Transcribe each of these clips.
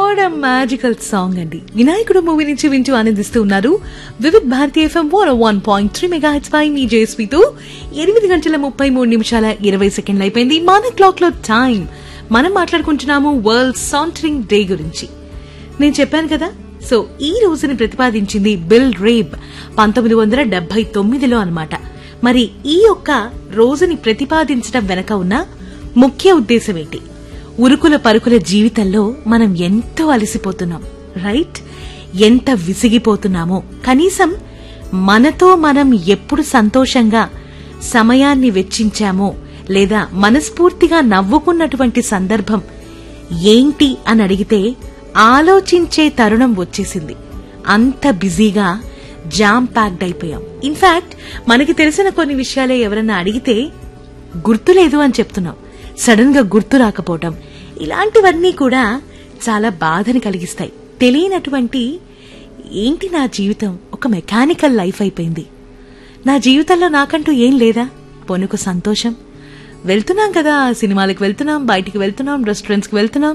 what magical song అండి వినాయకుడు movie నుంచి వింటూ ఆనందిస్తూ ఉన్నారు Vividh Bharati FM one one point three megahertz పై మీ జేఎస్పీతో ఎనిమిది గంటల ముప్పై మూడు నిమిషాల ఇరవై సెకండ్లు అయిపోయింది మన క్లాక్ లో టైం మనం మాట్లాడుకుంటున్నాము వరల్డ్ సాంటరింగ్ డే గురించి నేను చెప్పాను కదా సో ఈ రోజుని ప్రతిపాదించింది బిల్ రేబ్ పంతొమ్మిది వందల డెబ్బై తొమ్మిదిలో అనమాట మరి ఈ యొక్క రోజుని ప్రతిపాదించడం వెనక ఉన్న ముఖ్య ఉద్దేశం ఏంటి ఉరుకుల పరుకుల జీవితంలో మనం ఎంతో అలసిపోతున్నాం రైట్ ఎంత విసిగిపోతున్నామో కనీసం మనతో మనం ఎప్పుడు సంతోషంగా సమయాన్ని వెచ్చించామో లేదా మనస్ఫూర్తిగా నవ్వుకున్నటువంటి సందర్భం ఏంటి అని అడిగితే ఆలోచించే తరుణం వచ్చేసింది అంత బిజీగా జామ్ ప్యాక్డ్ అయిపోయాం ఇన్ఫాక్ట్ మనకి తెలిసిన కొన్ని విషయాలే ఎవరన్నా అడిగితే గుర్తులేదు అని చెప్తున్నాం సడన్ గా గుర్తు రాకపోవటం ఇలాంటివన్నీ కూడా చాలా బాధని కలిగిస్తాయి తెలియనటువంటి ఏంటి నా జీవితం ఒక మెకానికల్ లైఫ్ అయిపోయింది నా జీవితంలో నాకంటూ ఏం లేదా పొనుకు సంతోషం వెళ్తున్నాం కదా సినిమాలకు వెళ్తున్నాం బయటికి వెళ్తున్నాం రెస్టారెంట్స్కి వెళ్తున్నాం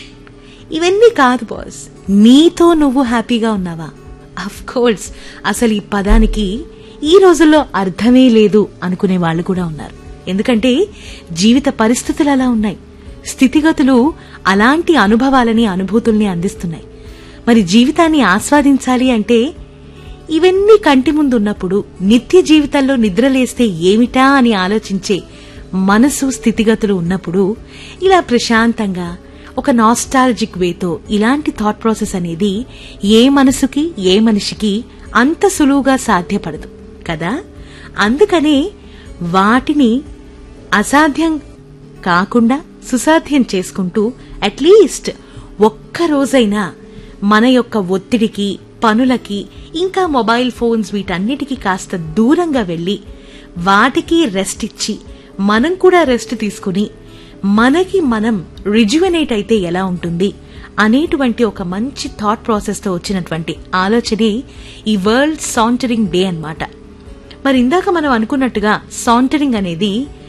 ఇవన్నీ కాదు బాస్ నీతో నువ్వు హ్యాపీగా ఉన్నావా అఫ్ కోర్స్ అసలు ఈ పదానికి ఈ రోజుల్లో అర్థమే లేదు అనుకునే వాళ్ళు కూడా ఉన్నారు ఎందుకంటే జీవిత పరిస్థితులు అలా ఉన్నాయి స్థితిగతులు అలాంటి అనుభవాలని అనుభూతుల్ని అందిస్తున్నాయి మరి జీవితాన్ని ఆస్వాదించాలి అంటే ఇవన్నీ కంటి ముందున్నప్పుడు నిత్య జీవితంలో నిద్రలేస్తే ఏమిటా అని ఆలోచించే మనసు స్థితిగతులు ఉన్నప్పుడు ఇలా ప్రశాంతంగా ఒక నాస్టాలజిక్ వేతో ఇలాంటి థాట్ ప్రాసెస్ అనేది ఏ మనసుకి ఏ మనిషికి అంత సులువుగా సాధ్యపడదు కదా అందుకనే వాటిని అసాధ్యం కాకుండా సుసాధ్యం చేసుకుంటూ అట్లీస్ట్ ఒక్క రోజైనా మన యొక్క ఒత్తిడికి పనులకి ఇంకా మొబైల్ ఫోన్స్ వీటన్నిటికీ కాస్త దూరంగా వెళ్లి వాటికి రెస్ట్ ఇచ్చి మనం కూడా రెస్ట్ తీసుకుని మనకి మనం రిజ్యువనేట్ అయితే ఎలా ఉంటుంది అనేటువంటి ఒక మంచి థాట్ ప్రాసెస్ తో వచ్చినటువంటి ఆలోచనే ఈ వరల్డ్ సాంటరింగ్ డే అన్నమాట మరి ఇందాక మనం అనుకున్నట్టుగా సాంటరింగ్ అనేది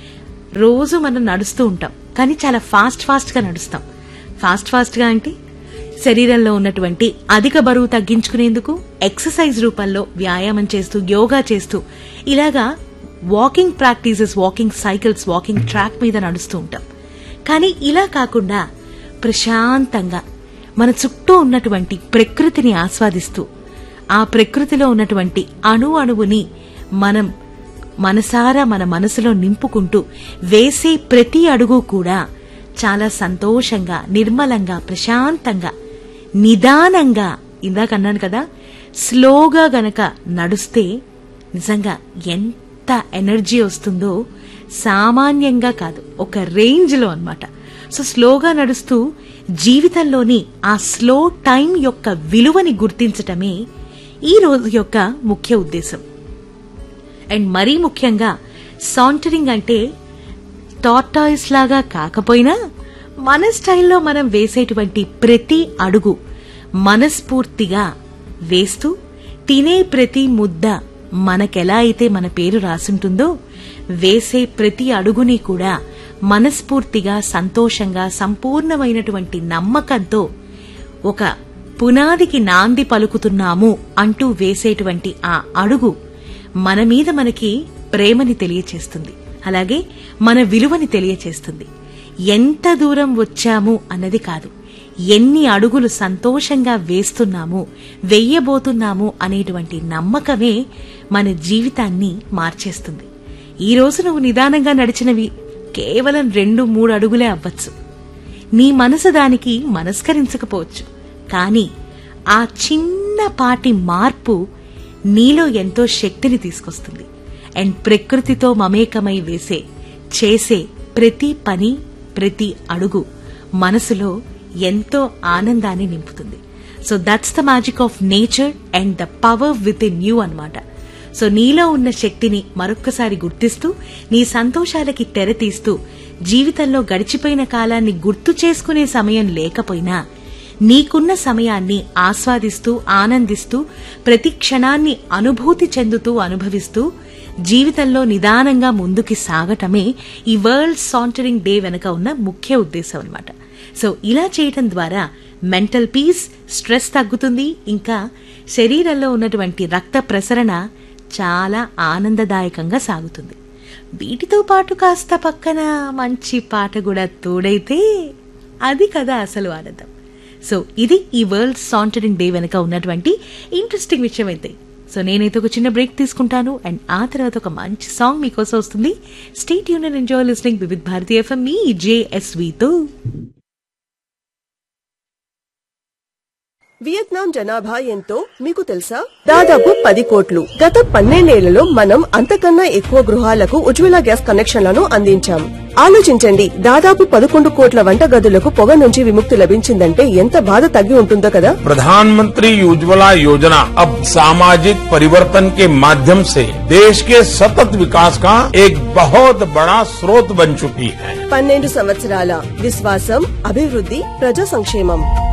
రోజు మనం నడుస్తూ ఉంటాం కానీ చాలా ఫాస్ట్ ఫాస్ట్ గా నడుస్తాం ఫాస్ట్ ఫాస్ట్ గా అంటే శరీరంలో ఉన్నటువంటి అధిక బరువు తగ్గించుకునేందుకు ఎక్సర్సైజ్ రూపంలో వ్యాయామం చేస్తూ యోగా చేస్తూ ఇలాగా walking practices walking cycles walking track మీద నడుస్తూ ఉంటాం కానీ ఇలా కాకుండా ప్రశాంతంగా మన చుట్టూ ఉన్నటువంటి ప్రకృతిని ఆస్వాదిస్తూ ఆ ప్రకృతిలో ఉన్నటువంటి అణు అణువుని మనం మనసారా మన మనసులో నింపుకుంటూ వేసే ప్రతి అడుగు కూడా చాలా సంతోషంగా నిర్మలంగా ప్రశాంతంగా నిదానంగా ఇందాక అన్నాను కదా స్లోగా గనక నడుస్తే నిజంగా ఎంత ఎనర్జీ వస్తుందో సామాన్యంగా కాదు ఒక రేంజ్లో అన్నమాట సో స్లోగా నడుస్తూ జీవితంలోని ఆ స్లో టైం యొక్క విలువని గుర్తించటమే ఈ రోజు యొక్క ముఖ్య ఉద్దేశం అండ్ మరీ ముఖ్యంగా సాంటరింగ్ అంటే టార్టాయిస్ లాగా కాకపోయినా మన స్టైల్లో మనం వేసేటువంటి ప్రతి అడుగు మనస్ఫూర్తిగా వేస్తూ తినే ప్రతి ముద్ద మనకెలా అయితే మన పేరు రాసుంటుందో వేసే ప్రతి అడుగుని కూడా మనస్ఫూర్తిగా సంతోషంగా సంపూర్ణమైనటువంటి నమ్మకంతో ఒక పునాదికి నాంది పలుకుతున్నాము అంటూ వేసేటువంటి ఆ అడుగు మన మీద మనకి ప్రేమని తెలియచేస్తుంది అలాగే మన విలువని తెలియచేస్తుంది ఎంత దూరం వచ్చాము అన్నది కాదు ఎన్ని అడుగులు సంతోషంగా వేస్తున్నాము వెయ్యబోతున్నాము అనేటువంటి నమ్మకమే మన జీవితాన్ని మార్చేస్తుంది ఈ రోజు నువ్వు నిదానంగా నడిచినవి కేవలం రెండు మూడు అడుగులే అవ్వచ్చు నీ మనసు దానికి మనస్కరించకపోవచ్చు కానీ ఆ చిన్నపాటి మార్పు నీలో ఎంతో శక్తిని తీసుకొస్తుంది అండ్ ప్రకృతితో మమేకమై వేసే చేసే ప్రతి పని ప్రతి అడుగు మనసులో ఎంతో ఆనందాన్ని నింపుతుంది so that's the magic of nature and the power within you అనమాట సో నీలో ఉన్న శక్తిని మరొక్కసారి గుర్తిస్తూ నీ సంతోషాలకి తెరతీస్తూ జీవితంలో గడిచిపోయిన కాలాన్ని గుర్తు చేసుకునే సమయం లేకపోయినా నీకున్న సమయాన్ని ఆస్వాదిస్తూ ఆనందిస్తూ ప్రతి క్షణాన్ని అనుభూతి చెందుతూ అనుభవిస్తూ జీవితంలో నిదానంగా ముందుకి సాగటమే ఈ వరల్డ్ సాంటరింగ్ డే వెనుక ఉన్న ముఖ్య ఉద్దేశం అన్నమాట సో ఇలా చేయటం ద్వారా మెంటల్ పీస్ స్ట్రెస్ తగ్గుతుంది ఇంకా శరీరంలో ఉన్నటువంటి రక్త ప్రసరణ చాలా ఆనందదాయకంగా సాగుతుంది వీటితో పాటు కాస్త పక్కన మంచి పాట కూడా తోడైతే అది కదా అసలు ఆనందం సో ఇది ఈ వరల్డ్ సాంటరింగ్ డే వెనుక ఉన్నటువంటి ఇంట్రెస్టింగ్ విషయం అయితే సో నేనైతే ఒక చిన్న బ్రేక్ తీసుకుంటాను అండ్ ఆ తర్వాత ఒక మంచి సాంగ్ మీకోసం వస్తుంది state union enjoy listening Vividh Bharati FM మీ జేఎస్వితో వియత్నాం జనాభా ఎంతో మీకు తెలుసా దాదాపు పది కోట్లు గత పన్నెండేళ్లలో మనం అంతకన్నా ఎక్కువ గృహాలకు ఉజ్వల గ్యాస్ కనెక్షన్లను అందించాం ఆలోచించండి దాదాపు పదకొండు కోట్ల వంటగదులకు పొగ నుంచి విముక్తి లభించిందంటే ఎంత బాధ తగ్గి ఉంటుందో కదా प्रधानमंत्री उज्ज्वला योजना अब सामाजिक परिवर्तन के माध्यम से देश के सतत विकास का एक बहुत बड़ा स्रोत बन चुकी है పన్నెండు సంవత్సరాల విశ్వాసం అభివృద్ధి ప్రజా సంక్షేమం